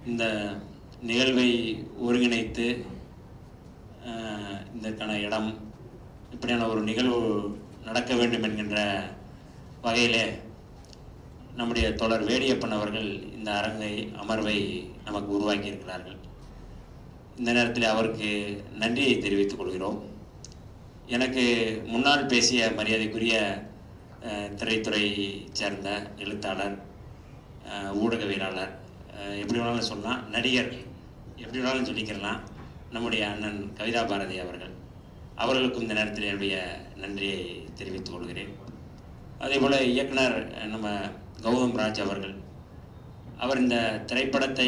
இந்த நிகழ்வை ஒருங்கிணைத்து அஹ், இதற்கான இடம் இப்படியான ஒரு நிகழ்வு நடக்க வேண்டும் என்கின்ற வகையிலே நம்முடைய தொடர் வேடியப்பன் அவர்கள் இந்த அரங்கை அமர்வை நமக்கு உருவாக்கி இருக்கிறார்கள் இந்த நேரத்தில் அவருக்கு நன்றியை தெரிவித்துக் கொள்கிறோம் எனக்கு முன்னால் பேசிய மரியாதைக்குரிய அஹ், திரைத்துறை சேர்ந்த எழுத்தாளர் அஹ், ஊடகவியலாளர் அஹ், எப்படி வேணாலும் சொல்லலாம் நடிகர் எப்படி வேணாலும் சொல்லிக்கிறலாம் நம்முடைய அண்ணன் கவிதா பாரதி அவர்கள் அவர்களுக்கும் இந்த நேரத்தில் என்னுடைய நன்றியை தெரிவித்துக் கொள்கிறேன் அதே போல் இயக்குனர் அஹ், நம்ம கௌதம் ராஜ் அவர்கள் அவர் இந்த திரைப்படத்தை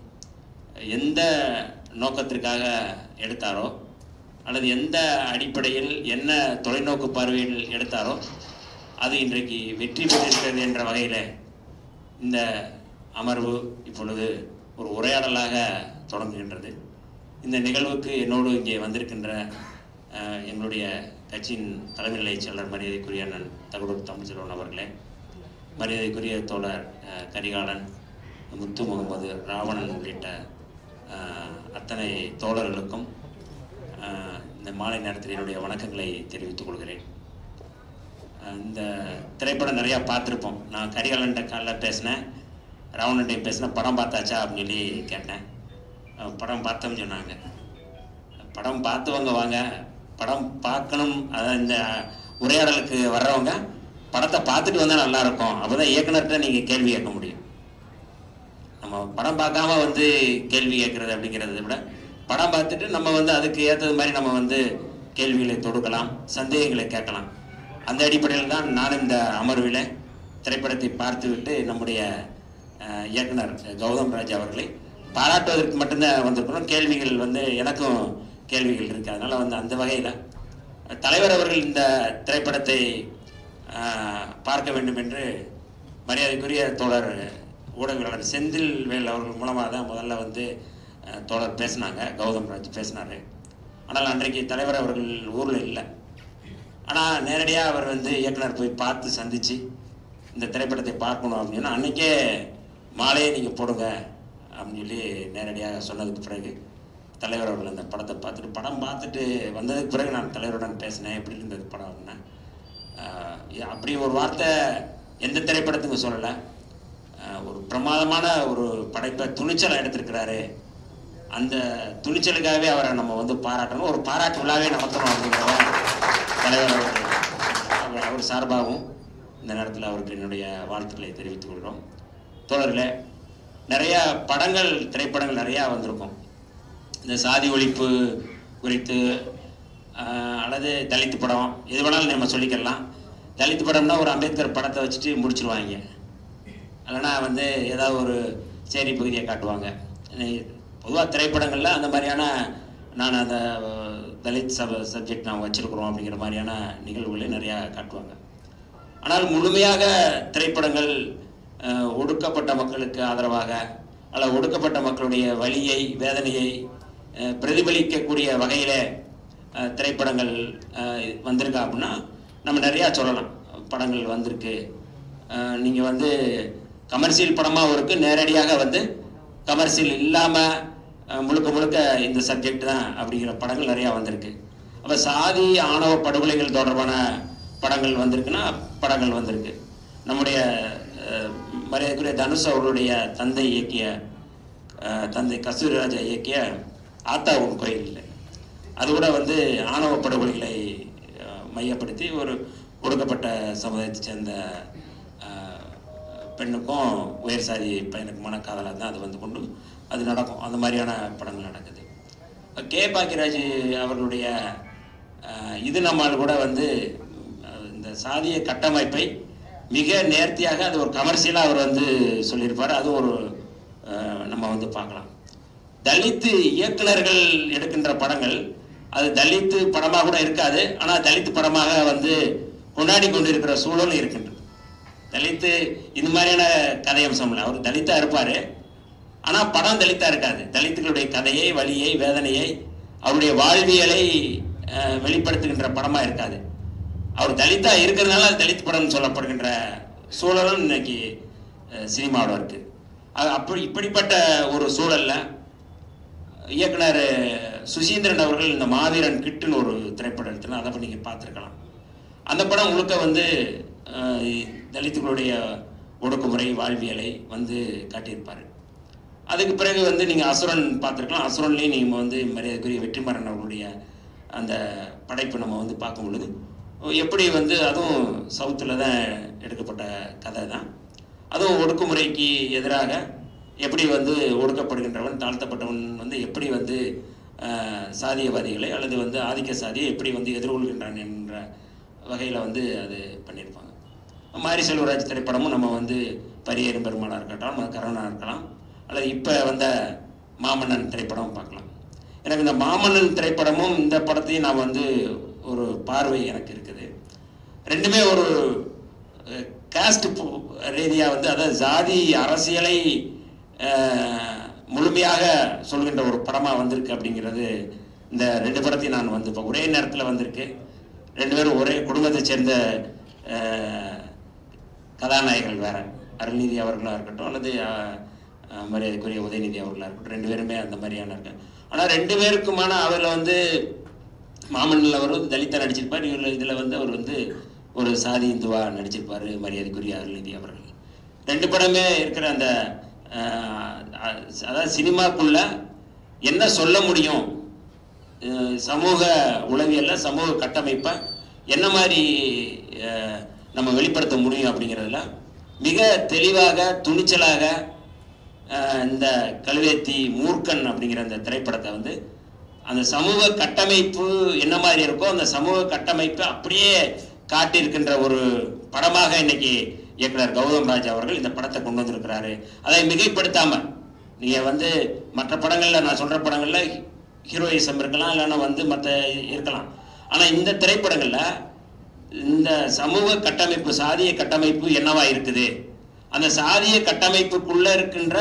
எந்த நோக்கத்திற்காக எடுத்தாரோ அல்லது எந்த அடிப்படையில் என்ன தொலைநோக்கு பார்வையில் எடுத்தாரோ அது இன்றைக்கு வெற்றி பெற்றிருக்கிறது என்ற வகையில் இந்த அமர்வு இப்பொழுது ஒரு உரையாடலாக தொடங்குகின்றது இந்த நிகழ்வுக்கு என்னோடு இங்கே வந்திருக்கின்ற அஹ், எங்களுடைய கட்சியின் தலைமை நிலையச் செயலர் மரியாதைக்குரிய அண்ணன் தகடூர் தமிழ்ச்செல்வன் அவர்களே மரியாதைக்குரிய தோழர் அஹ், கரிகாலன் முத்து முகமது ராவணன் உள்ளிட்ட அஹ், அத்தனை தோழர்களுக்கும் அஹ், இந்த மாலை நேரத்தில் என்னுடைய வணக்கங்களை தெரிவித்துக் கொள்கிறேன் அஹ், இந்த திரைப்படம் நிறையா பார்த்துருப்போம் நான் கரிகாலன்ட்ட காலைல பேசினேன் ராவணன்ட்டையும் பேசினேன் படம் பார்த்தாச்சா அப்படின்னு சொல்லி கேட்டேன் அஹ், படம் பார்த்தோம்னு சொன்னாங்க படம் பார்த்தவங்க வாங்க படம் பார்க்கணும் அதான் இந்த உரையாடலுக்கு வர்றவங்க படத்தை பார்த்துட்டு வந்தால் நல்லா இருக்கும் அப்போ தான் இயக்குனர்கிட்ட நீங்கள் கேள்வி கேட்க முடியும் நம்ம படம் பார்க்காம வந்து கேள்வி கேட்கறது அப்படிங்கிறத விட படம் பார்த்துட்டு நம்ம வந்து அதுக்கு ஏற்றது மாதிரி நம்ம வந்து கேள்விகளை தொடுக்கலாம் சந்தேகங்களை கேட்கலாம் அந்த அடிப்படையில் தான் நான் இந்த அமர்வில் திரைப்படத்தை பார்த்துவிட்டு நம்முடைய அஹ், இயக்குனர் கௌதம் ராஜ் அவர்களை பாராட்டுவதற்கு மட்டும்தான் வந்திருக்கிறோம் கேள்விகள் வந்து எனக்கும் கேள்விகள் இருக்குது அதனால் வந்து அந்த வகையில் தலைவர் அவர்கள் இந்த திரைப்படத்தை அஹ், பார்க்க வேண்டும் என்று மரியாதைக்குரிய தோழர் ஊடகவியலாளர் செந்தில் வேல் அவர்கள் மூலமாக தான் முதல்ல வந்து அஹ், தோழர் பேசினாங்க கௌதம் ராஜ் பேசினார் ஆனால் அன்றைக்கு தலைவர் அவர்கள் ஊரில் இல்லை ஆனால் நேரடியாக அவர் வந்து இயக்குனர் போய் பார்த்து சந்தித்து இந்த திரைப்படத்தை பார்க்கணும் அப்படின்னா அன்றைக்கே மாலையே நீங்கள் போடுங்க அப்படின்னு சொல்லி நேரடியாக சொன்னதுக்கு பிறகு தலைவர் அவர்கள் அந்த படத்தை பார்த்துட்டு படம் பார்த்துட்டு வந்ததுக்கு பிறகு நான் தலைவருடன் பேசினேன் எப்படி இருந்தது படம் அப்படின்னா ஆஹ் ஏ- அப்படி ஒரு வார்த்தை எந்த திரைப்படத்துக்கு சொல்லலை ஆஹ் ஒரு பிரமாதமான ஒரு படைப்பை துணிச்சலை எடுத்திருக்கிறாரு அந்த துணிச்சலுக்காகவே அவரை நம்ம வந்து பாராட்டணும் ஒரு பாராட்டு விழாவே நடத்தணும் அப்படிங்கிறத தலைவர் அவர்கள் அவர் அவர் சார்பாகவும் இந்த நேரத்தில் அவருக்கு என்னுடைய வாழ்த்துக்களை தெரிவித்துக் கொள்கிறோம் தோழர்களே நிறைய படங்கள் திரைப்படங்கள் நிறையா வந்திருக்கும் இந்த சாதி ஒழிப்பு குறித்து ஆஹ், அல்லது தலித் படம் எது வேணாலும் நம்ம சொல்லிக்கலாம் தலித் படம்னா ஒரு அம்பேத்கர் படத்தை வச்சுட்டு முடிச்சிருவாங்க இல்லைன்னா வந்து ஏதாவது ஒரு சேரி பகுதியை காட்டுவாங்க பொதுவாக திரைப்படங்களில் அந்த மாதிரியான நான் அந்த அஹ், தலித் சப சப்ஜெக்ட் நான் வச்சுருக்குறோம் அப்படிங்கிற மாதிரியான நிகழ்வுகளை நிறையா காட்டுவாங்க ஆனால் முழுமையாக திரைப்படங்கள் அஹ், ஒடுக்கப்பட்ட மக்களுக்கு ஆதரவாக அல்ல ஒடுக்கப்பட்ட மக்களுடைய வலியை வேதனையை அஹ், பிரதிபலிக்கக்கூடிய வகையில் திரைப்படங்கள் அஹ், வந்திருக்கா அப்படின்னா நம்ம நிறையா சொல்லலாம் படங்கள் வந்திருக்கு நீங்கள் வந்து கமர்ஷியல் படமாகவும் இருக்குது நேரடியாக வந்து கமர்ஷியல் இல்லாமல் முழுக்க முழுக்க இந்த சப்ஜெக்ட் தான் அப்படிங்கிற படங்கள் நிறையா வந்திருக்கு அப்போ சாதி ஆணவ படுகொலைகள் தொடர்பான படங்கள் வந்திருக்குன்னா படங்கள் வந்திருக்கு நம்முடைய அஹ், மரியாதைக்குரிய தனுஷ் அவர்களுடைய தந்தை இயக்கிய அஹ், தந்தை கஸ்தூரிராஜா இயக்கிய ஆத்தா உன் கோயில் அது கூட வந்து ஆணவ படுகொலைகளை அஹ், மையப்படுத்தி ஒரு ஒடுக்கப்பட்ட சமுதாயத்தை சேர்ந்த அஹ், பெண்ணுக்கும் உயர் சாதி பையனுக்குமான காதலாக தான் அது வந்து கொண்டு அது நடக்கும் அந்த மாதிரியான படங்கள் நடக்குது கே பாக்கியராஜ் அவர்களுடைய அஹ், இது நம்மால் கூட வந்து அஹ், இந்த சாதிய கட்டமைப்பை மிக நேர்த்தியாக அது ஒரு கமர்ஷியலாக அவர் வந்து சொல்லியிருப்பார் அது ஒரு அஹ், நம்ம வந்து பார்க்கலாம் தலித்து இயக்குனர்கள் எடுக்கின்ற படங்கள் அது தலித்து படமாக கூட இருக்காது ஆனால் தலித்து படமாக வந்து கொண்டாடி கொண்டிருக்கிற சூழல் இருக்கின்றது தலித்து இது மாதிரியான கதை அம்சம் இல்லை அவர் தலித்தா இருப்பார் ஆனால் படம் தலித்தா இருக்காது தலித்துகளுடைய கதையை வலியை வேதனையை அவருடைய வாழ்வியலை அஹ், வெளிப்படுத்துகின்ற படமாக இருக்காது அவர் தலித்தா இருக்கிறதுனால அது தலித் படம்னு சொல்லப்படுகின்ற சூழலும் இன்னைக்கு அஹ், சினிமாவில் இருக்கு அது அப்படி இப்படிப்பட்ட ஒரு சூழல்ல இயக்குனர் சுசீந்திரன் அவர்கள் இந்த மாவீரன் கிட்டுன்னு ஒரு திரைப்படம் எடுத்துனா அதை நீங்க பார்த்துருக்கலாம் அந்த படம் முழுக்க வந்து அஹ், தலித்துகளுடைய ஒடுக்குமுறை வாழ்வியலை வந்து காட்டியிருப்பார் அதுக்கு பிறகு வந்து நீங்கள் அசுரன் பார்த்துருக்கலாம் அசுரன்லேயும் நீங்கள் வந்து மரியாதைக்குரிய வெற்றிமாறன் அவர்களுடைய அந்த படைப்பு நம்ம வந்து பார்க்கும் பொழுது எப்படி வந்து அதுவும் சவுத்தில் தான் எடுக்கப்பட்ட கதை தான் அதுவும் ஒடுக்குமுறைக்கு எதிராக எப்படி வந்து ஒடுக்கப்படுகின்றவன் தாழ்த்தப்பட்டவன் வந்து எப்படி வந்து ஆஹ், சாதியவாதிகளை அல்லது வந்து ஆதிக்க சாதியை எப்படி வந்து எதிர்கொள்கின்றான் என்ற வகையில் வந்து அது பண்ணியிருப்பாங்க மாரி செல்வராஜ் திரைப்படமும் நம்ம வந்து பரியேறும் பெருமாளாக இருக்கட்டும் நம்ம கரோனா இருக்கலாம் அல்லது இப்போ வந்த மாமன்னன் திரைப்படம் பார்க்கலாம் எனக்கு இந்த மாமன்னன் திரைப்படமும் இந்த படத்தையும் நான் வந்து ஒரு பார்வை எனக்கு இருக்குது ரெண்டுமே ஒரு காஸ்ட் ரீதியாக வந்து அதாவது ஜாதி அரசியலை அஹ், முழுமையாக சொல்கின்ற ஒரு படமாக வந்திருக்கு அப்படிங்கிறது இந்த ரெண்டு படத்தையும் நான் வந்து இப்போ ஒரே நேரத்தில் வந்திருக்கு ரெண்டு பேரும் ஒரே குடும்பத்தை சேர்ந்த அஹ், கதாநாயகர்கள் வேற அருள்நிதி அவர்களாக இருக்கட்டும் அல்லது அஹ், அஹ், மரியாதைக்குரிய உதயநிதி அவர்களாக இருக்கட்டும் ரெண்டு பேருமே அந்த மாதிரியான இருக்கு ஆனால் ரெண்டு பேருக்குமான அவரில் வந்து மாமன்னில் அவர் வந்து தலித்தா நடிச்சிருப்பார் இவர் இதில் வந்து அவர் வந்து ஒரு சாதி இந்துவா நடிச்சிருப்பார் மரியாதைக்குரிய அருள்நிதி அவர்கள் ரெண்டு படமே இருக்கிற அந்த அஹ், அஹ், அதாவது சினிமாக்குள்ள என்ன சொல்ல முடியும் அஹ், சமூக உளவியல்ல சமூக கட்டமைப்பை என்ன மாதிரி அஹ், நம்ம வெளிப்படுத்த முடியும் அப்படிங்கிறதுல மிக தெளிவாக துணிச்சலாக அஹ், இந்த கல்வேத்தி மூர்க்கன் அப்படிங்கிற அந்த திரைப்படத்தை வந்து அந்த சமூக கட்டமைப்பு என்ன மாதிரி இருக்கோ அந்த சமூக கட்டமைப்பை அப்படியே காட்டியிருக்கின்ற ஒரு படமாக இன்னைக்கு இயக்குனர் கௌதம் ராஜ் அவர்கள் இந்த படத்தை கொண்டு வந்திருக்கிறாரு அதை மிகைப்படுத்தாம நீங்க வந்து மற்ற படங்கள்ல நான் சொல்ற படங்கள்ல ஹீரோயிசம் இருக்கலாம் இல்லைன்னா வந்து மற்ற இருக்கலாம் ஆனா இந்த திரைப்படங்கள்ல இந்த சமூக கட்டமைப்பு சாதிய கட்டமைப்பு என்னவா இருக்குது அந்த சாதிய கட்டமைப்புக்குள்ள இருக்கின்ற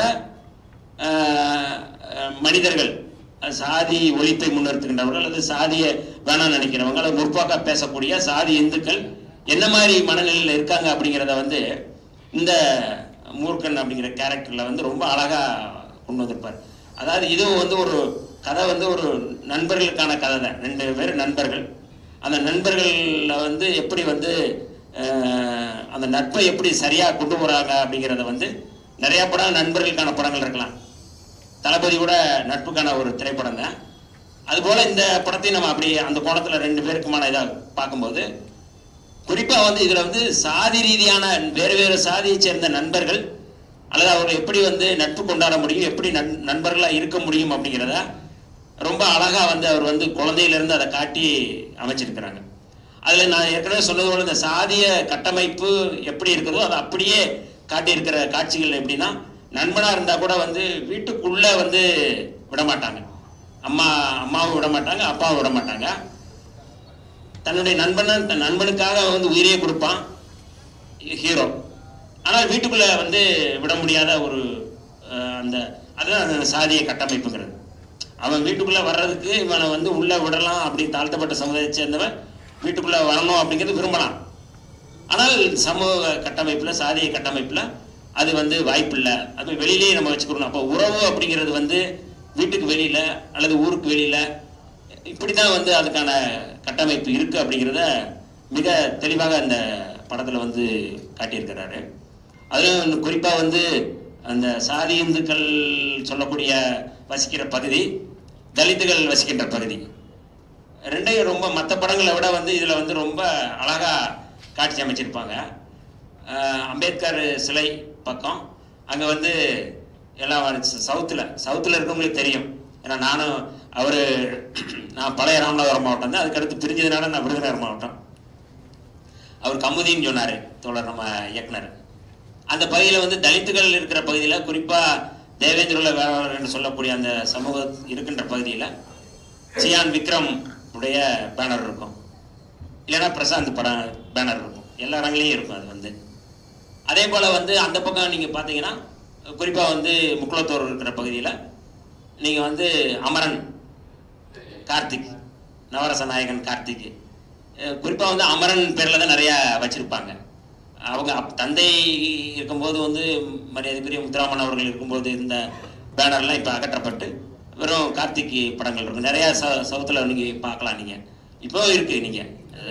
ஆஹ், ஆஹ், மனிதர்கள் அஹ், சாதி ஒழிப்பை முன்னிறுத்துகின்றவர்கள் அல்லது சாதிய வேணாம் நினைக்கிறவங்க அல்லது முற்போக்கா பேசக்கூடிய சாதி இந்துக்கள் என்ன மாதிரி மனநிலையில் இருக்காங்க அப்படிங்கிறத வந்து இந்த மூர்க்கன் அப்படிங்கிற கேரக்டர்ல வந்து ரொம்ப அழகா கொண்டு வந்திருப்பார் அதாவது இதுவும் வந்து ஒரு கதை வந்து ஒரு நண்பர்களுக்கான கதை தான் ரெண்டு பேர் நண்பர்கள் அந்த நண்பர்கள்ல வந்து எப்படி வந்து அஹ், அந்த நட்பை எப்படி சரியா கொண்டு போறாங்க அப்படிங்கிறத வந்து நிறைய படம் நண்பர்களுக்கான படங்கள் இருக்கலாம் தளபதி கூட நட்புக்கான ஒரு திரைப்படம் தான் அதுபோல இந்த படத்தையும் நம்ம அப்படி அந்த கோணத்துல ரெண்டு பேருக்குமான இதாக பார்க்கும்போது குறிப்பா வந்து இதுல வந்து சாதி ரீதியான வேறு வேறு சாதியை சேர்ந்த நண்பர்கள் அல்லது அவர்கள் எப்படி வந்து நட்பு கொண்டாட முடியும் எப்படி நண் நண்பர்களா இருக்க முடியும் அப்படிங்கிறத ரொம்ப அழகா வந்து அவர் வந்து குழந்தையில இருந்து அதை காட்டி அமைச்சிருக்கிறாங்க அதுல நான் ஏற்கனவே சொன்னது போல இந்த சாதிய கட்டமைப்பு எப்படி இருக்கிறதோ அதை அப்படியே காட்டியிருக்கிற காட்சிகள் எப்படின்னா நண்பனா இருந்தா கூட வந்து வீட்டுக்குள்ள வந்து விட மாட்டாங்க அம்மா அம்மாவும் விட மாட்டாங்க அப்பாவும் விட மாட்டாங்க தன்னுடைய நண்பன் தன் நண்பனுக்காக வந்து உயிரையே கொடுப்பான் ஹீரோ ஆனால் வீட்டுக்குள்ள வந்து விட முடியாத ஒரு அஹ், அந்த அதுதான் அந்த சாதிய கட்டமைப்புங்கிறது அவன் வீட்டுக்குள்ள வர்றதுக்கு இவனை வந்து உள்ள விடலாம் அப்படி தாழ்த்தப்பட்ட சமுதாயத்தை சேர்ந்தவன் வீட்டுக்குள்ள வரணும் அப்படிங்கிறது விரும்பலாம் ஆனால் சமூக கட்டமைப்புல சாதிய கட்டமைப்புல அது வந்து வாய்ப்பில்லை அது வெளியிலேயே நம்ம வச்சுக்கிறோம் அப்போ உறவு அப்படிங்கிறது வந்து வீட்டுக்கு வெளியில அல்லது ஊருக்கு வெளியில இப்படிதான் வந்து அதுக்கான கட்டமைப்பு இருக்கு அப்படிங்கிறத மிக தெளிவாக அந்த படத்துல வந்து காட்டியிருக்கிறாரு அதுவும் குறிப்பா வந்து அந்த சாதி இந்துக்கள் சொல்லக்கூடிய வசிக்கிற பகுதி தலித்துகள் வசிக்கின்ற பகுதி ரெண்டையும் ரொம்ப மற்ற படங்களை விட வந்து இதில் வந்து ரொம்ப அழகா காட்சி அமைச்சிருப்பாங்க அஹ் அம்பேத்கர் சிலை பக்கம் அங்கே வந்து எல்லாம் சவுத்தில் சவுத்தில் இருக்கவங்களுக்கு தெரியும் ஏன்னா நானும் அவர் நான் பழைய ராமநாதபுரம் மாவட்டம் தான் அதுக்கடுத்து பிரிஞ்சதுனால நான் விருதுநகர் மாவட்டம் அவர் கமுதின்னு சொன்னார் தோழர் நம்ம இயக்குனர் அந்த பகுதியில் வந்து தலித்துகள் இருக்கிற பகுதியில் குறிப்பாக தேவேந்திரகுல வேளாளர் என்று சொல்லக்கூடிய அந்த சமூக இருக்கின்ற பகுதியில் சியான் விக்ரம் உடைய பேனர் இருக்கும் இல்லைன்னா பிரசாந்த் படம் பேனர் இருக்கும் எல்லா இடங்களையும் இருக்கும் அது வந்து அதே போல் வந்து அந்த பக்கம் நீங்கள் பார்த்தீங்கன்னா குறிப்பாக வந்து முக்குளத்தூர் இருக்கிற பகுதியில் நீங்கள் வந்து அமரன் கார்த்திக் நவரச நாயகன் கார்த்திக் குறிப்பாக வந்து அமரன் பேரில் தான் நிறையா வச்சுருப்பாங்க அவங்க அப்- தந்தை இருக்கும்போது வந்து மரியாதைக்குரிய முத்துராமன் அவர்கள் இருக்கும்போது இருந்த பேனர்லாம் இப்போ அகற்றப்பட்டு வெறும் கார்த்திக் படங்கள் இருக்கும் நிறையா ச சவுத்தில் நீங்கள் பார்க்கலாம் நீங்கள் இப்போ இருக்குது நீங்கள்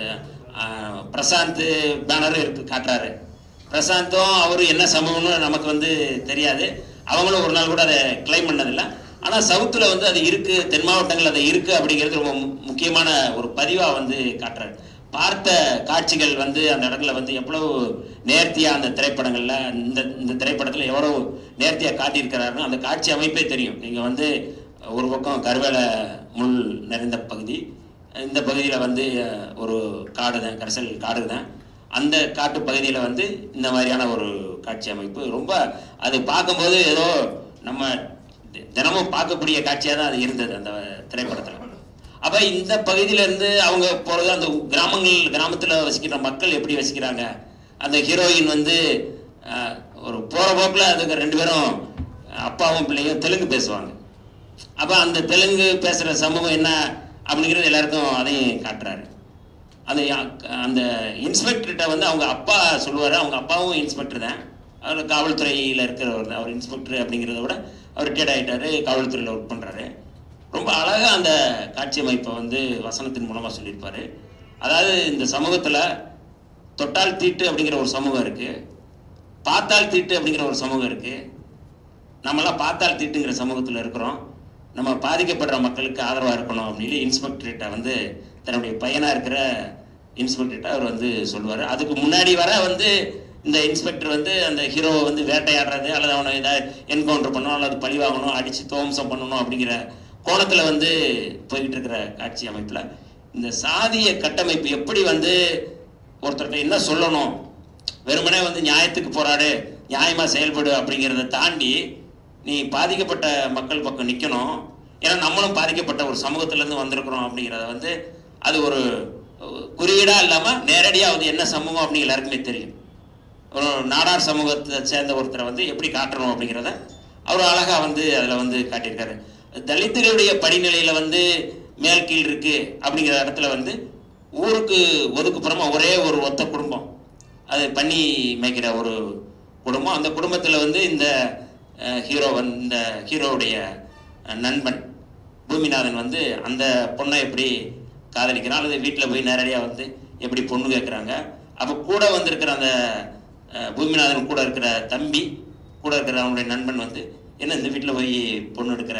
பிரசாந்த் பேனரும் இருக்கு காட்டுறாரு பிரசாந்தும் அவர் என்ன சம்பவம்னு நமக்கு வந்து தெரியாது அவங்களும் ஒரு நாள் கூட அதை கிளைம் பண்ணதில்லை ஆனால் சவுத்தில் வந்து அது இருக்குது தென் மாவட்டங்கள் அது இருக்குது அப்படிங்கிறது ரொம்ப மு- முக்கியமான ஒரு பதிவாக வந்து காட்டுறாரு பார்த்த காட்சிகள் வந்து அந்த இடத்துல வந்து எவ்வளவு நேர்த்தியாக அந்த திரைப்படங்களில் இந்த இந்த திரைப்படத்தில் எவ்வளவு நேர்த்தியாக காட்டியிருக்கிறாருன்னு அந்த காட்சி அமைப்பே தெரியும் நீங்கள் வந்து ஒரு பக்கம் கருவேல முள் நிறைந்த பகுதி இந்த பகுதியில் வந்து அஹ், ஒரு காடு தான் கரிசல் காடு தான் அந்த காட்டு பகுதியில் வந்து இந்த மாதிரியான ஒரு காட்சி அமைப்பு ரொம்ப அது பார்க்கும்போது ஏதோ நம்ம தி- தினமும் பார்க்கக்கூடிய காட்சியாக தான் அது இருந்தது அந்த திரைப்படத்தில் அப்போ இந்த பகுதியிலேருந்து அவங்க போகிறது அந்த கிராமங்கள் கிராமத்தில் வசிக்கிற மக்கள் எப்படி வசிக்கிறாங்க அந்த ஹீரோயின் வந்து அஹ், ஒரு போகிற போக்கில் அதுக்கு ரெண்டு பேரும் அப்பாவும் பிள்ளையும் தெலுங்கு பேசுவாங்க அப்போ அந்த தெலுங்கு பேசுகிற சமூகம் என்ன அப்படிங்கிறது எல்லாருக்கும் அதையும் காட்டுறாரு அந்த யா- அந்த இன்ஸ்பெக்டர்கிட்ட வந்து அவங்க அப்பா சொல்லுவார் அவங்க அப்பாவும் இன்ஸ்பெக்டர் தான் அவர் காவல்துறையில் இருக்கிறவர் தான் அவர் இன்ஸ்பெக்டர் அப்படிங்கிறத விட அவர் ரிட்டையர்ட் ஆகிட்டாரு காவல்துறையில் ஒர்க் பண்ணுறாரு ரொம்ப அழகாக அந்த காட்சி அமைப்பை வந்து வசனத்தின் மூலமாக சொல்லியிருப்பாரு அதாவது இந்த சமூகத்தில் தொட்டால் தீட்டு அப்படிங்கிற ஒரு சமூகம் இருக்குது பார்த்தால் தீட்டு அப்படிங்கிற ஒரு சமூகம் இருக்குது நம்மலாம் பார்த்தால் தீட்டுங்கிற சமூகத்தில் இருக்கிறோம் நம்ம பாதிக்கப்படுற மக்களுக்கு ஆதரவாக இருக்கணும் அப்படின்னு இன்ஸ்பெக்டர்கிட்ட வந்து தன்னுடைய பையனாக இருக்கிற இன்ஸ்பெக்டர்கிட்ட அவர் வந்து சொல்லுவார் அதுக்கு முன்னாடி வர வந்து இந்த இன்ஸ்பெக்டர் வந்து அந்த ஹீரோவை வந்து வேட்டையாடுறது அல்லது அவனை ஏதாவது என்கவுண்டர் பண்ணணும் அல்லது பழி வாங்கணும் அடித்து தோம்சம் பண்ணணும் அப்படிங்கிற கோணத்தில் வந்து போய்கிட்டு இருக்கிற காட்சி அமைப்பில் இந்த சாதிய கட்டமைப்பு எப்படி வந்து ஒருத்தர்கிட்ட என்ன சொல்லணும் வெறுமனே வந்து நியாயத்துக்கு போராடு நியாயமாக செயல்படு அப்படிங்கிறத தாண்டி நீ பாதிக்கப்பட்ட மக்கள் பக்கம் நிற்கணும் ஏன்னா நம்மளும் பாதிக்கப்பட்ட ஒரு சமூகத்திலேருந்து வந்திருக்கிறோம் அப்படிங்கிறத வந்து அது ஒரு குறியீடாக இல்லாமல் நேரடியாக வந்து என்ன சமூகம் அப்படின்னு எல்லாருக்குமே தெரியும் ஒரு நாடார் சமூகத்தை சேர்ந்த ஒருத்தரை வந்து எப்படி காட்டணும் அப்படிங்கிறத அவர் அழகாக வந்து அதில் வந்து காட்டியிருக்காரு தலித்துகளுடைய படிநிலையில் வந்து மேல் கீழ் இருக்கு அப்படிங்கிற இடத்துல வந்து ஊருக்கு ஒதுக்குப்புறமா ஒரே ஒரு ஒத்த குடும்பம் அது பண்ணி மேய்க்கிற ஒரு குடும்பம் அந்த குடும்பத்தில் வந்து இந்த அஹ், ஹீரோ வந்து இந்த ஹீரோவுடைய அஹ், நண்பன் பூமிநாதன் வந்து அந்த பொண்ணை எப்படி காதலிக்கிறான் அல்லது வீட்டில் போய் நேரடியாக வந்து எப்படி பொண்ணு கேட்குறாங்க அப்போ கூட வந்திருக்கிற அந்த அஹ், பூமிநாதன் கூட இருக்கிற தம்பி கூட இருக்கிற அவனுடைய நண்பன் வந்து என்ன இந்த வீட்டில் போய் பொண்ணு எடுக்கிற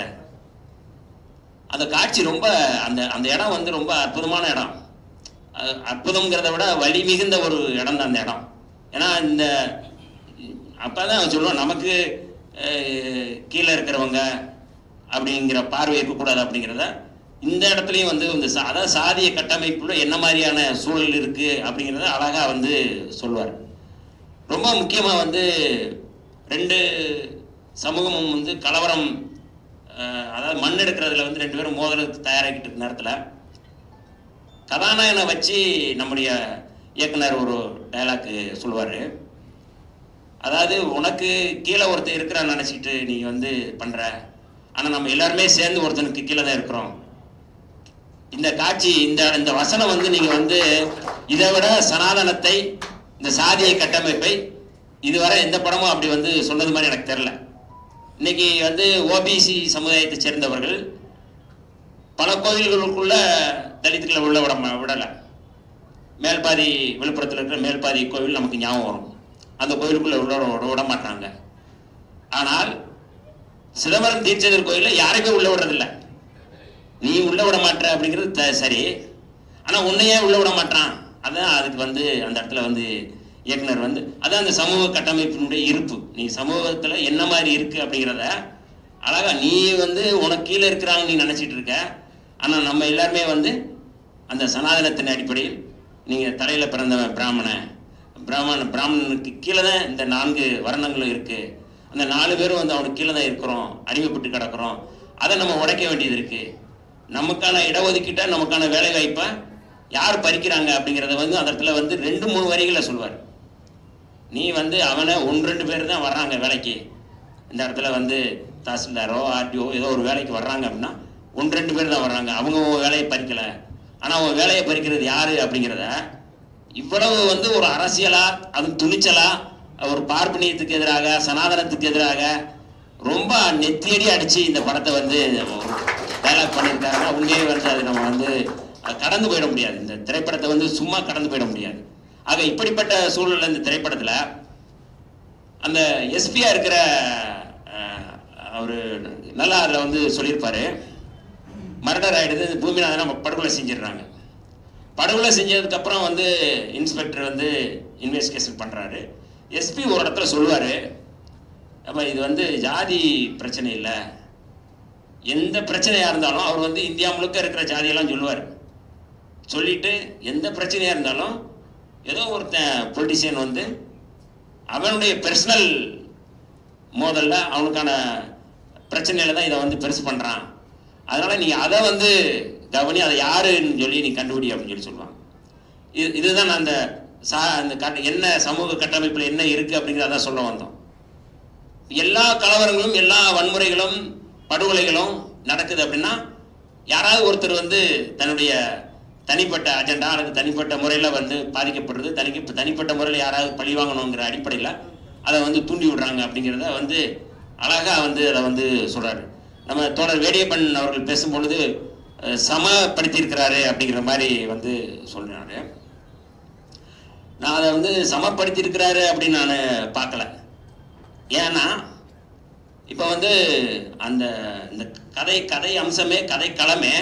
அந்த காட்சி ரொம்ப அந்த அந்த இடம் வந்து ரொம்ப அற்புதமான இடம் அஹ் அற்புதங்கிறத விட வலி மிகுந்த ஒரு இடம் தான் அந்த இடம் ஏன்னா இந்த அப்போ தான் சொல்லுவோம் நமக்கு அஹ், கீழே இருக்கிறவங்க அப்படிங்கிற பார்வை இருக்கக்கூடாது அப்படிங்கிறத இந்த இடத்துலையும் வந்து இந்த சா அதாவது சாதிய கட்டமைப்புல என்ன மாதிரியான சூழல் இருக்குது அப்படிங்கிறத அழகாக வந்து சொல்லுவார் ரொம்ப முக்கியமாக வந்து ரெண்டு சமூகமும் வந்து கலவரம் அஹ், அதாவது மண் எடுக்கிறதுல வந்து ரெண்டு பேரும் மோதலுக்கு தயாராகிட்டு இருக்க நேரத்தில் கதாநாயகனை வச்சு நம்முடைய இயக்குனர் ஒரு டைலாக் சொல்லுவார் அதாவது உனக்கு கீழே ஒருத்தன் இருக்கிறான்னு நினச்சிக்கிட்டு நீ வந்து பண்ணுற ஆனால் நம்ம எல்லாருமே சேர்ந்து ஒருத்தனுக்கு கீழே தான் இருக்கிறோம் இந்த காட்சி இந்த இந்த வசனம் வந்து நீங்கள் வந்து இதை விட சனாதனத்தை இந்த சாதிய கட்டமைப்பை இதுவரை எந்த படமும் அப்படி வந்து சொன்னது மாதிரி எனக்கு தெரில இன்னைக்கு வந்து ஓபிசி சமுதாயத்தை சேர்ந்தவர்கள் பல கோவில்களுக்குள்ள தலித்துக்களை உள்ள விட ம- விடலை மேல்பாதி விழுப்புரத்தில் இருக்கிற மேல்பாதி கோவில் நமக்கு ஞாபகம் வரும் அந்த கோவிலுக்குள்ள உள்ள விட விட மாட்டாங்க ஆனால் சிதம்பரம் தீட்சிதர் கோயிலில் யாரையுமே உள்ள விடுறதில்ல நீ உள்ள விட மாட்ட அப்படிங்கிறது த- சரி ஆனால் உன்னையே உள்ள விட மாட்டான் அதான் அதுக்கு வந்து அந்த இடத்துல வந்து இயக்குனர் வந்து அதான் அந்த சமூக கட்டமைப்பினுடைய இருப்பு நீ சமூகத்தில் என்ன மாதிரி இருக்கு அப்படிங்கிறத அழகா நீ வந்து உனக்கு கீழே இருக்கிறாங்க நீ நினச்சிட்டு இருக்க ஆனால் நம்ம எல்லாருமே வந்து அந்த சனாதனத்தின் அடிப்படையில் நீங்கள் தலையில் பிறந்தவன் பிராமணன் பிராமணன் பிராமணனுக்கு கீழே தான் இந்த நான்கு வர்ணங்களும் இருக்குது அந்த நாலு பேரும் வந்து அவனுக்கு கீழே தான் இருக்கிறோம் அடிமைப்பட்டு கிடக்கிறோம் அதை நம்ம உடைக்க வேண்டியது இருக்குது நமக்கான இடஒதுக்கீட்டை நமக்கான வேலை வாய்ப்பை யார் பறிக்கிறாங்க அப்படிங்கிறத வந்து அந்த இடத்துல வந்து ரெண்டு மூணு வரிகளை சொல்வார் நீ வந்து அவனை ஒன்று ரெண்டு பேர் தான் வர்றாங்க வேலைக்கு இந்த இடத்துல வந்து தாசில்தாரோ ஆர்டிஓ ஏதோ ஒரு வேலைக்கு வர்றாங்க அப்படின்னா ஒன்று ரெண்டு பேர் தான் வர்றாங்க அவங்க உன் வேலையை பறிக்கலை ஆனால் உன் வேலையை பறிக்கிறது யார் அப்படிங்கிறத இவ்வளவு வந்து ஒரு அரசியலா அது துணிச்சலா ஒரு பார்ப்பனியத்துக்கு எதிராக சனாதனத்துக்கு எதிராக ரொம்ப நெத்தியடி அடிச்சு இந்த படத்தை வந்து டைலாக் பண்ணியிருக்காருன்னா உண்மையே வந்து அது நம்ம வந்து அஹ், கடந்து போயிட முடியாது இந்த திரைப்படத்தை வந்து சும்மா கடந்து போயிட முடியாது ஆக இப்படிப்பட்ட சூழல்ல இந்த திரைப்படத்துல அந்த எஸ்பியா இருக்கிற அஹ், அவரு நல்லா அதில் வந்து சொல்லியிருப்பாரு மர்டர் ஆயிடுது பூமிநாதன் நம்ம படுகொலை செஞ்சிடுறாங்க படுகொலை செஞ்சதுக்கு அப்புறம் வந்து இன்ஸ்பெக்டர் வந்து இன்வெஸ்டிகேஷன் பண்றாரு எஸ்பி ஒரு இடத்துல சொல்லுவாரு அப்ப இது வந்து ஜாதி பிரச்சனை இல்லை எந்த பிரச்சனையா இருந்தாலும் அவர் வந்து இந்தியா முழுக்க இருக்கிற ஜாதியெல்லாம் சொல்லுவார் சொல்லிட்டு எந்த பிரச்சனையா இருந்தாலும் ஏதோ ஒருத்தன் பொலிட்டிஷியன் வந்து அவனுடைய பர்சனல் மோதல்ல அவனுக்கான பிரச்சனையில தான் இதை வந்து பெருசு பண்றான் அதனால நீ அதை வந்து கவனி அதை யாருன்னு சொல்லி நீ கண்டுபிடி அப்படின்னு சொல்லி சொல்லுவாங்க இது இதுதான் நான் அந்த சா அந்த கட்ட என்ன சமூக கட்டமைப்பில் என்ன இருக்கு அப்படிங்கிறத சொல்ல வந்தோம் எல்லா கலவரங்களும் எல்லா வன்முறைகளும் படுகொலைகளும் நடக்குது அப்படின்னா யாராவது ஒருத்தர் வந்து தன்னுடைய தனிப்பட்ட அஜெண்டா அல்லது தனிப்பட்ட முறையில் வந்து பாதிக்கப்படுறது தனி தனிப்பட்ட முறையில் யாராவது பழி வாங்கணுங்கிற அடிப்படையில் அதை வந்து தூண்டி விடுறாங்க அப்படிங்கிறத வந்து அழகா வந்து அதை வந்து சொல்றாரு நம்ம தோழர் வேடியப்பன் அவர்கள் பேசும்பொழுது அஹ், சமப்படுத்தியிருக்கிறாரு அப்படிங்கிற மாதிரி வந்து சொல்றாரு நான் அதை வந்து சமப்படுத்தியிருக்கிறாரு அப்படின்னு நான் பார்க்கல ஏன்னா இப்போ வந்து அந்த இந்த கதை கதை அம்சமே கதை களமே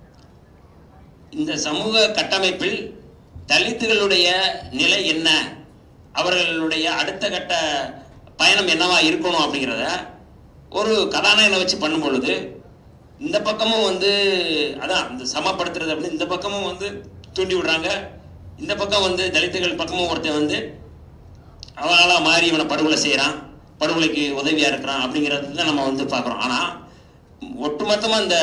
இந்த சமூக கட்டமைப்பில் தலித்துகளுடைய நிலை என்ன அவர்களுடைய அடுத்த கட்ட பயணம் என்னவா இருக்கணும் அப்படிங்கிறத ஒரு கதாநாயகனை வச்சு பண்ணும் பொழுது இந்த பக்கமும் வந்து அதான் இந்த சமப்படுத்துறது அப்படின்னு இந்த பக்கமும் வந்து தூண்டி விடுறாங்க இந்த பக்கம் வந்து தலித்துகள் பக்கமும் ஒருத்தன் வந்து அவனால மாறி இவனை படுகொலை செய்கிறான் படுகொலைக்கு உதவியா இருக்கிறான் அப்படிங்கிறது தான் நம்ம வந்து பார்க்குறோம் ஆனால் ஒட்டுமொத்தமா இந்த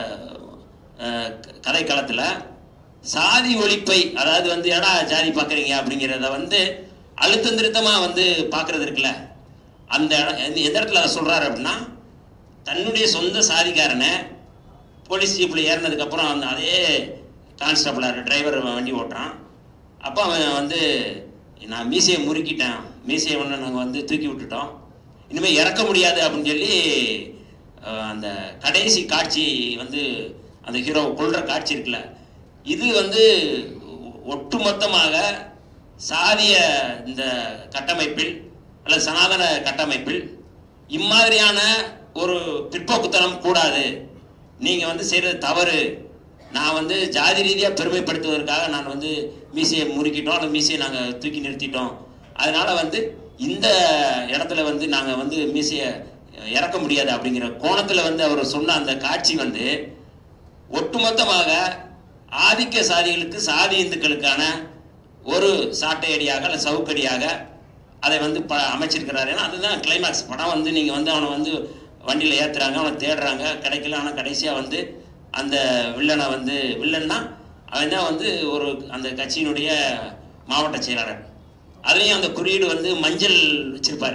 அஹ், க- கதை களத்துல சாதி ஒழிப்பை அதாவது வந்து ஏடா ஜாதி பார்க்குறீங்க அப்படிங்கிறத வந்து அழுத்தம் திருத்தமா வந்து பார்க்கறது இருக்குல்ல அந்த இடம் எந்த எந்த இடத்துல அதை சொல்றாரு அப்படின்னா தன்னுடைய சொந்த சாதிக்காரனை போலீஸ் ஜீப்பில் ஏறினதுக்கப்புறம் அந்த அதே கான்ஸ்டபிளாக டிரைவர் வண்டி ஓட்டுறான் அப்போ அவன் வந்து நான் மீசையை முறுக்கிட்டேன் மீசையை ஒன்று நாங்கள் வந்து தூக்கி விட்டுட்டோம் இனிமேல் இறக்க முடியாது அப்படின்னு சொல்லி அஹ், அந்த கடைசி காட்சி வந்து அந்த ஹீரோ கொள்ற காட்சி இருக்குல்ல இது வந்து ஒ- ஒட்டுமொத்தமாக சாதிய இந்த கட்டமைப்பில் அல்லது சனாதன கட்டமைப்பில் இம்மாதிரியான ஒரு பிற்போக்குத்தனம் கூடாது நீங்கள் வந்து செய்கிறது தவறு நான் வந்து ஜாதி ரீதியாக பெருமைப்படுத்துவதற்காக நான் வந்து மீசையை முறுக்கிட்டோம் அல்லது மீசையை நாங்கள் தூக்கி நிறுத்திட்டோம் அதனால வந்து இந்த இடத்துல வந்து நாங்கள் வந்து மீசையை இறக்க முடியாது அப்படிங்கிற கோணத்தில் வந்து அவர் சொன்ன அந்த காட்சி வந்து ஒட்டுமொத்தமாக ஆதிக்க சாதிகளுக்கு சாதி இந்துக்களுக்கான ஒரு சாட்டையடியாக அல்ல சவுக்கடியாக அதை வந்து ப அமைச்சிருக்கிறாரு ஏன்னா அதுதான் கிளைமேக்ஸ் படம் வந்து நீங்கள் வந்து அவனை வந்து வண்டியில் ஏற்றுறாங்க அவனை தேடுறாங்க கிடைக்கல ஆனால் கடைசியாக வந்து அந்த வில்லனை வந்து வில்லன்னா அவன் தான் வந்து ஒரு அந்த கட்சியினுடைய மாவட்ட செயலாளர் அதுலேயும் அந்த குறியீடு வந்து மஞ்சள் வச்சிருப்பாரு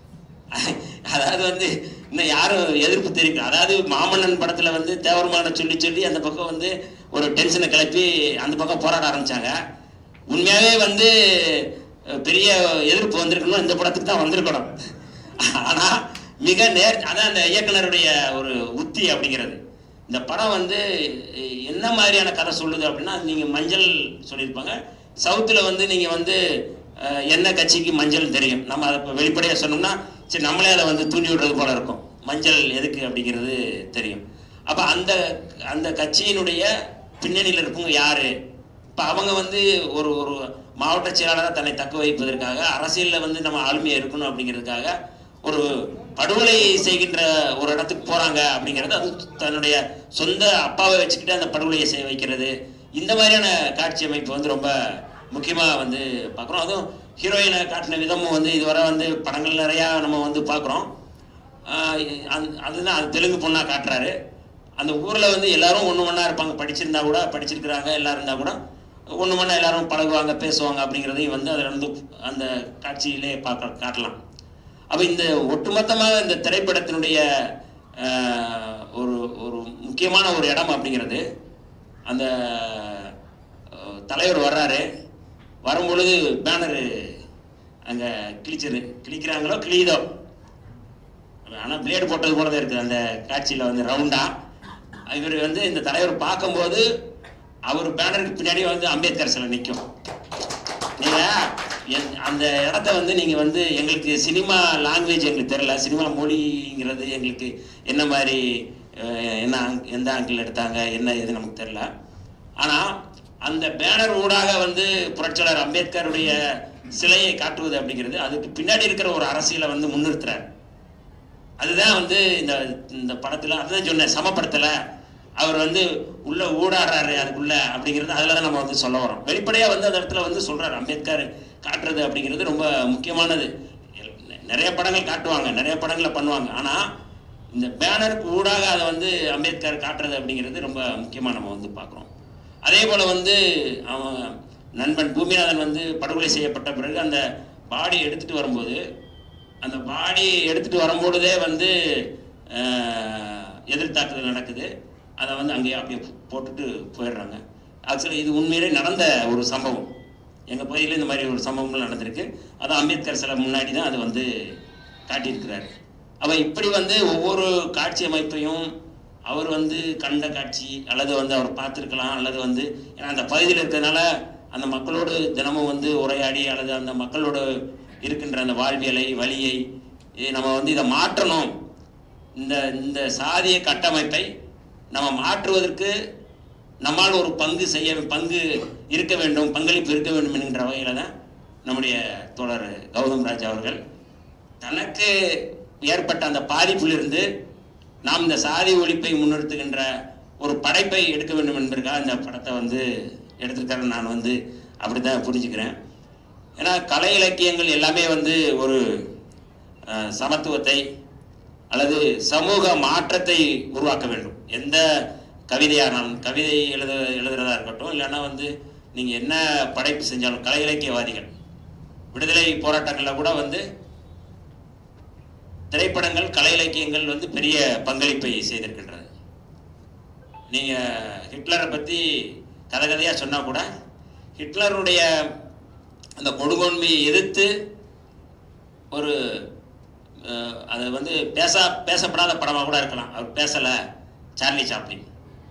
அதாவது வந்து இன்னும் யாரும் எதிர்ப்பு தெரிவிக்க அதாவது மாமன்னன் படத்துல வந்து தேவருமான சொல்லி சொல்லி அந்த பக்கம் வந்து ஒரு டென்ஷனை கிளப்பி அந்த பக்கம் போராட ஆரம்பிச்சாங்க உண்மையாவே வந்து அஹ், பெரிய எதிர்ப்பு வந்திருக்கணும் இந்த படத்துக்கு தான் வந்திருக்கணும் ஆனா மிக நேர் அதான் அந்த இயக்குனருடைய ஒரு உத்தி அப்படிங்கிறது இந்த படம் வந்து அஹ், என்ன மாதிரியான கதை சொல்லுது அப்படின்னா நீங்க மஞ்சள் சொல்லியிருப்பாங்க சவுத்துல வந்து நீங்க வந்து அஹ், என்ன கட்சிக்கு மஞ்சள் தெரியும் நம்ம அதை இப்போ வெளிப்படையாக சொன்னோம்னா சரி நம்மளே அதை வந்து தூண்டி விடுறது போல இருக்கும் மஞ்சள் எதுக்கு அப்படிங்கிறது தெரியும் அப்போ அந்த அந்த கட்சியினுடைய பின்னணியில் இருக்கவங்க யாரு இப்போ அவங்க வந்து ஒரு ஒரு மாவட்ட செயலாளராக தன்னை தக்க வைப்பதற்காக அரசியலில் வந்து நம்ம ஆளுமையாக இருக்கணும் அப்படிங்கிறதுக்காக ஒரு படுகொலை செய்கின்ற ஒரு இடத்துக்கு போறாங்க அப்படிங்கிறது அது தன்னுடைய சொந்த அப்பாவை வச்சுக்கிட்டு அந்த படுகொலையை செய்ய வைக்கிறது இந்த மாதிரியான காட்சி அமைப்பு வந்து ரொம்ப முக்கியமாக வந்து பார்க்குறோம் அதுவும் ஹீரோயினை காட்டின விதமும் வந்து இதுவரை வந்து படங்கள் நிறையா நம்ம வந்து பார்க்குறோம் அதுதான் அது தெலுங்கு பொண்ணாக காட்டுறாரு அந்த ஊரில் வந்து எல்லாரும் ஒன்று ஒன்றா இருப்பாங்க படிச்சிருந்தா கூட படிச்சிருக்கிறாங்க எல்லாரும் இருந்தால் கூட ஒன்று ஒன்றா எல்லாரும் பழகுவாங்க பேசுவாங்க அப்படிங்கிறதையும் வந்து அதில் வந்து அந்த காட்சியிலே பார்க்க காட்டலாம் அப்போ இந்த ஒட்டுமொத்தமாக இந்த திரைப்படத்தினுடைய ஆஹ், ஒரு ஒரு முக்கியமான ஒரு இடம் அப்படிங்கிறது அந்த அஹ், தலைவர் வர்றாரு வரும்பொழுது பேனரு அங்கே கிழிச்சது கிழிக்கிறாங்களோ கிழியுதோ ஆனால் பிளேடு போட்டது போல தான் இருக்குது அந்த காட்சியில் வந்து ரவுண்டாக இவர் வந்து இந்த தலைவர் பார்க்கும்போது அவர் பேனருக்கு பின்னாடி வந்து அம்பேத்கர் சிலை நிற்கும் நீங்கள் அந்த இடத்த வந்து நீங்கள் வந்து எங்களுக்கு சினிமா லாங்குவேஜ் எங்களுக்கு தெரில சினிமா மொழிங்கிறது எங்களுக்கு என்ன மாதிரி அஹ், என்ன ang- எந்த ஆங்கிள் எடுத்தாங்க என்ன இது நமக்கு தெரில ஆனால் அந்த பேனர் ஊடாக வந்து புரட்சியாளர் அம்பேத்கருடைய சிலையை காட்டுவது அப்படிங்கிறது அதுக்கு பின்னாடி இருக்கிற ஒரு அரசியலை வந்து முன்னிறுத்துறார் அதுதான் வந்து இந்த இந்த படத்தில் அதுதான் சொன்னேன் சமப்படுத்தலை அவர் வந்து உள்ள ஊடாடுறாரு அதுக்குள்ள அப்படிங்கிறது அதில் தான் நம்ம வந்து சொல்ல வரோம் வெளிப்படையாக வந்து அந்த இடத்துல வந்து சொல்றாரு அம்பேத்கர் காட்டுறது அப்படிங்கிறது ரொம்ப முக்கியமானது எல்- நிறைய படங்கள் காட்டுவாங்க நிறைய படங்களை பண்ணுவாங்க ஆனால் இந்த பேனருக்கு ஊடாக அதை வந்து அம்பேத்கர் காட்டுறது அப்படிங்கிறது ரொம்ப முக்கியமாக நம்ம வந்து பார்க்குறோம் அதே போல் வந்து அவன் நண்பன் பூமிநாதன் வந்து படுகொலை செய்யப்பட்ட பிறகு அந்த பாடி எடுத்துகிட்டு வரும்போது அந்த பாடி எடுத்துகிட்டு வரும்பொழுதே வந்து அஹ், எதிர்த்தாக்குதல் நடக்குது அதை வந்து அங்கேயே அப்படியே போட்டுட்டு போயிடுறாங்க ஆக்சுவலி இது உண்மையிலே நடந்த ஒரு சம்பவம் எங்கள் பகுதியில் இந்த மாதிரி ஒரு சம்பவங்கள் நடந்திருக்கு அது அம்பேத்கர் சிலை முன்னாடி தான் அது வந்து காட்டியிருக்கிறாரு அவ இப்படி வந்து ஒவ்வொரு காட்சி அமைப்பையும் அவர் வந்து கண்ட காட்சி அல்லது வந்து அவர் பார்த்துருக்கலாம் அல்லது வந்து ஏன்னா அந்த பகுதியில் இருக்கிறதுனால அந்த மக்களோடு தினமும் வந்து உரையாடி அல்லது அந்த மக்களோடு இருக்கின்ற அந்த வாழ்வியலை வழியை இதை நம்ம வந்து இதை மாற்றணும் இந்த இந்த சாதிய கட்டமைப்பை நம்ம மாற்றுவதற்கு நம்மால் ஒரு பங்கு செய்ய பங்கு இருக்க வேண்டும் பங்களிப்பு இருக்க வேண்டும் என்கின்ற வகையில் தான் நம்முடைய தோழர் கௌதம் ராஜ் அவர்கள் தனக்கு ஏற்பட்ட அந்த பாதிப்பிலிருந்து நாம் இந்த சாதி ஒழிப்பை முன்னிறுத்துகின்ற ஒரு படைப்பை எடுக்க வேண்டும் என்பதற்காக இந்த படத்தை வந்து எடுத்திருக்காரு நான் வந்து அப்படி தான் புரிஞ்சுக்கிறேன் ஏன்னா கலை இலக்கியங்கள் எல்லாமே வந்து ஒரு அஹ், சமத்துவத்தை அல்லது சமூக மாற்றத்தை உருவாக்க வேண்டும் எந்த கவிதையானாலும் கவிதை எழுத எழுதுறதா இருக்கட்டும் இல்லைன்னா வந்து நீங்கள் என்ன படைப்பு செஞ்சாலும் கலை இலக்கியவாதிகள் விடுதலை போராட்டங்களில் கூட வந்து திரைப்படங்கள் கலை இலக்கியங்கள் வந்து பெரிய பங்களிப்பை செய்திருக்கின்றது நீங்கள் ஹிட்லரை பற்றி கதை கதையாக சொன்னால் கூட ஹிட்லருடைய அந்த கொடுங்கோன்மையை எதிர்த்து ஒரு அஹ், அது வந்து பேச பேசப்படாத படமாக கூட இருக்கலாம் அவர் பேசலை சார்லி சாப்ளின்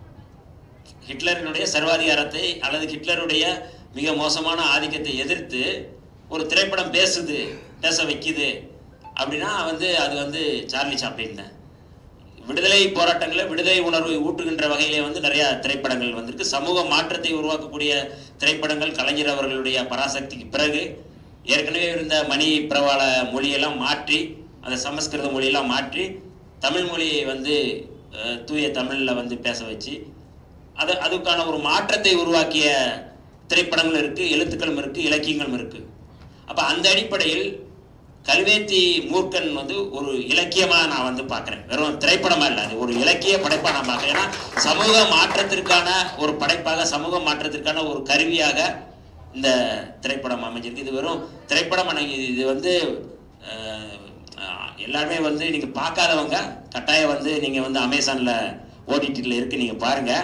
ஹிட்லரினுடைய சர்வாதிகாரத்தை அல்லது ஹிட்லருடைய மிக மோசமான ஆதிக்கத்தை எதிர்த்து ஒரு திரைப்படம் பேசுது பேச வைக்குது அப்படின்னா வந்து அது வந்து சார்லி சாப்ளின் தான் விடுதலை போராட்டங்களில் விடுதலை உணர்வை ஊட்டுகின்ற வகையிலே வந்து நிறைய திரைப்படங்கள் வந்திருக்கு சமூக மாற்றத்தை உருவாக்கக்கூடிய திரைப்படங்கள் கலைஞர் அவர்களுடைய பராசக்திக்கு பிறகு ஏற்கனவே இருந்த மணி பிரவாள மொழியெல்லாம் மாற்றி அந்த சமஸ்கிருத மொழியெல்லாம் மாற்றி தமிழ் மொழியை வந்து அஹ், தூய தமிழில் வந்து பேச வச்சு அது அதுக்கான ஒரு மாற்றத்தை உருவாக்கிய திரைப்படங்கள் இருக்குது எழுத்துக்களும் இருக்குது இலக்கியங்களும் இருக்குது அப்போ அந்த அடிப்படையில் கல்வேத்தி மூர்க்கன் வந்து ஒரு இலக்கியமாக நான் வந்து பார்க்குறேன் வெறும் திரைப்படமாக இல்லை அது ஒரு இலக்கிய படைப்பாக நான் பார்க்குறேன் ஏன்னா சமூக மாற்றத்திற்கான ஒரு படைப்பாக சமூக மாற்றத்திற்கான ஒரு கருவியாக இந்த திரைப்படம் அமைஞ்சிருக்கு இது வெறும் திரைப்படம் ஆனா இது இது வந்து அஹ், அஹ், எல்லாருமே வந்து நீங்கள் பார்க்காதவங்க கட்டாயம் வந்து நீங்கள் வந்து அமேசானில் ஓடிடியில் இருக்குது நீங்கள் பாருங்கள்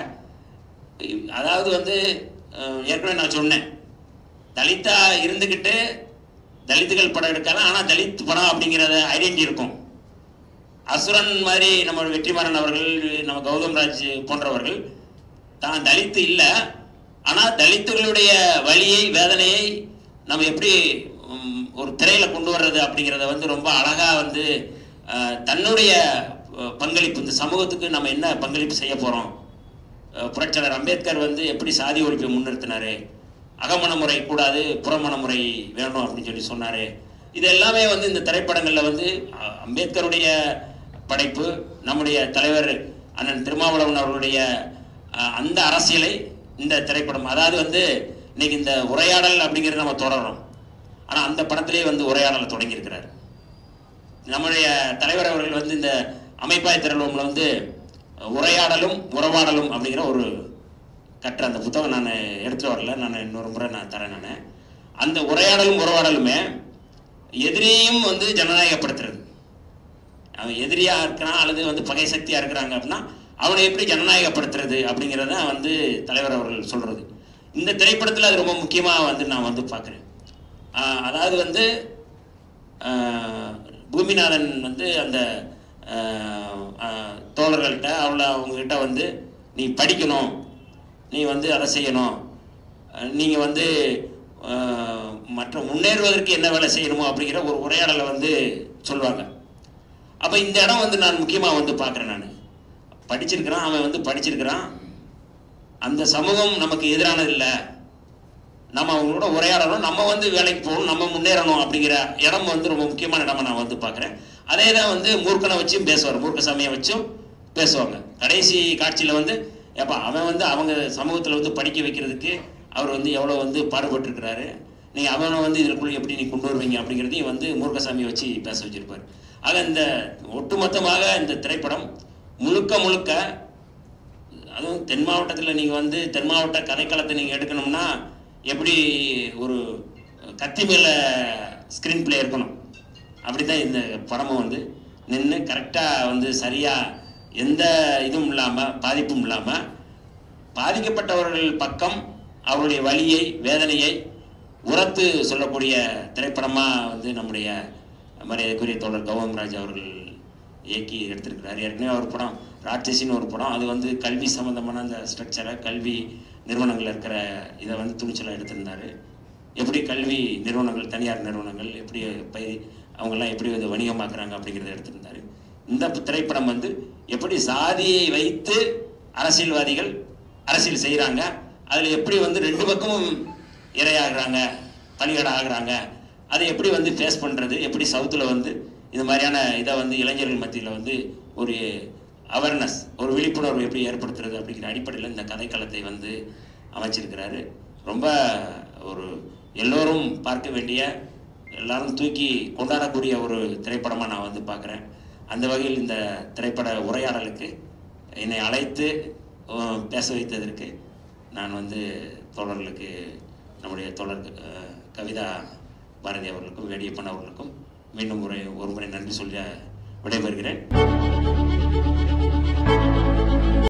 அதாவது வந்து அஹ், ஏற்கனவே நான் சொன்னேன் தலித்தா இருந்துக்கிட்டு தலித்துகள் படம் எடுக்காத ஆனால் தலித் படம் அப்படிங்கிறத ஐடென்டி இருக்கும் அசுரன் மாதிரி நம்ம வெற்றிமாறன் அவர்கள் நம்ம கௌதம் ராஜ் போன்றவர்கள் தான் தலித்து இல்லை ஆனால் தலித்துகளுடைய வலியை வேதனையை நம்ம எப்படி உம், ஒரு திரையில கொண்டு வர்றது அப்படிங்கிறத வந்து ரொம்ப அழகா வந்து அஹ், தன்னுடைய அஹ், பங்களிப்பு இந்த சமூகத்துக்கு நம்ம என்ன பங்களிப்பு செய்ய போறோம் அஹ், புரட்சியாளர் அம்பேத்கர் வந்து எப்படி சாதி ஒழிப்பை முன்னிறுத்தினாரு அகமண முறை கூடாது புறமண முறை வேணும் அப்படின்னு சொல்லி சொன்னாரு இது எல்லாமே வந்து இந்த திரைப்படங்களில் வந்து அஹ், அம்பேத்கருடைய படைப்பு நம்முடைய தலைவர் அண்ணன் திருமாவளவன் அவர்களுடைய அஹ், அந்த அரசியலை இந்த திரைப்படம் அதாவது வந்து இன்னைக்கு இந்த உரையாடல் அப்படிங்கிறது நம்ம தொடர்றோம் ஆனால் அந்த படத்திலே வந்து உரையாடலை தொடங்கியிருக்கிறார் நம்முடைய தலைவர் அவர்கள் வந்து இந்த அமைப்பாய் திரளும்ல வந்து உரையாடலும் உறவாடலும் அப்படிங்கிற ஒரு கற்ற அந்த புத்தகம் நான் எடுத்துட்டு வரல நான் இன்னொரு முறை நான் தரேன் நான் அந்த உரையாடலும் உறவாடலுமே எதிரியும் வந்து ஜனநாயகப்படுத்துறது அவன் எதிரியா இருக்கிறான் அல்லது வந்து பகை சக்தியா இருக்கிறாங்க அப்படின்னா அவனை எப்படி ஜனநாயகப்படுத்துறது அப்படிங்கிறத வந்து தலைவர் அவர்கள் சொல்றது இந்த திரைப்படத்தில் அது ரொம்ப முக்கியமாக வந்து நான் வந்து பார்க்குறேன் அதாவது வந்து ஆஹ், பூமிநாதன் வந்து அந்த ஆஹ், ஆஹ், தோழர்கள்ட்ட அவளை அவங்ககிட்ட வந்து நீ படிக்கணும் நீ வந்து அதை செய்யணும் நீங்கள் வந்து ஆஹ், மற்ற முன்னேறுவதற்கு என்ன வேலை செய்யணுமோ அப்படிங்கிற ஒரு உரையாடலை வந்து சொல்லுவாங்க அப்போ இந்த இடம் வந்து நான் முக்கியமாக வந்து பார்க்குறேன் நான் படிச்சிருக்கிறான் அவன் வந்து படிச்சிருக்கிறான் அந்த சமூகம் நமக்கு எதிரானது இல்லை நம்ம அவங்களோட உரையாடணும் நம்ம வந்து வேலைக்கு போகணும் நம்ம முன்னேறணும் அப்படிங்கிற இடம் வந்து ரொம்ப முக்கியமான இடமா நான் வந்து பார்க்குறேன் அதே தான் வந்து மூர்க்கனை வச்சும் பேசுவார் மூர்க்கசாமியை வச்சும் பேசுவாங்க கடைசி காட்சியில் வந்து ஏப்பா அவன் வந்து அவங்க சமூகத்தில் வந்து படிக்க வைக்கிறதுக்கு அவர் வந்து எவ்வளோ வந்து பாடுபட்டிருக்கிறாரு நீங்கள் அவனை வந்து இதற்குள்ள எப்படி நீ கொண்டு வருவீங்க அப்படிங்கிறதையும் வந்து மூர்க்கசாமியை வச்சு பேச வச்சிருப்பார் ஆக இந்த ஒட்டுமொத்தமாக இந்த திரைப்படம் முழுக்க முழுக்க அதுவும் தென் மாவட்டத்தில் நீங்கள் வந்து தென் மாவட்ட கதைக்களத்தை நீங்கள் எடுக்கணும்னா எப்படி ஒரு கத்தி மேலே ஸ்க்ரீன் பிளே இருக்கணும் அப்படி தான் இந்த படமும் வந்து நின்று கரெக்டாக வந்து சரியாக எந்த இதுவும் இல்லாமல் பாதிப்பும் இல்லாமல் பாதிக்கப்பட்டவர்கள் பக்கம் அவருடைய வலியை வேதனையை உரத்து சொல்லக்கூடிய திரைப்படமாக வந்து நம்முடைய மரியாதைக்குரிய தோழர் கௌதம்ராஜ் அவர்கள் இயக்கி எடுத்திருக்கிறார் ஏற்கனவே ஒரு படம் ராட்சசின்னு ஒரு படம் அது வந்து கல்வி சம்மந்தமான அந்த ஸ்ட்ரக்சரை கல்வி நிறுவனங்கள் இருக்கிற இதை வந்து துணிச்சலாக எடுத்திருந்தார் எப்படி கல்வி நிறுவனங்கள் தனியார் நிறுவனங்கள் எப்படி பை அவங்கெல்லாம் எப்படி வந்து வணிகமாக்குறாங்க அப்படிங்கிறத எடுத்திருந்தார் இந்த திரைப்படம் வந்து எப்படி சாதியை வைத்து அரசியல்வாதிகள் அரசியல் செய்கிறாங்க அதில் எப்படி வந்து ரெண்டு பக்கமும் இரையாகிறாங்க பலிகடை ஆகுறாங்க அதை எப்படி வந்து ஃபேஸ் பண்ணுறது எப்படி சவுத்தில் வந்து இது மாதிரியான இதை வந்து இளைஞர்கள் மத்தியில் வந்து ஒரு அவேர்னஸ் ஒரு விழிப்புணர்வு எப்படி ஏற்படுத்துறது அப்படிங்கிற அடிப்படையில் இந்த கதைக்களத்தை வந்து அமைச்சிருக்கிறாரு ரொம்ப ஒரு எல்லோரும் பார்க்க வேண்டிய எல்லாரும் தூக்கி கொண்டாடக்கூடிய ஒரு திரைப்படமாக நான் வந்து பார்க்குறேன் அந்த வகையில் இந்த திரைப்பட உரையாடலுக்கு என்னை அழைத்து அஹ், பேச வைத்ததற்கு நான் வந்து தோழர்களுக்கு நம்முடைய தோழர் அஹ், கவிதா பாரதி அவர்களுக்கும் வேடியப்பன் அவர்களுக்கும் மீண்டும் ஒரு ஒரு முறை நன்றி சொல்ல விடைபெறுகிறேன்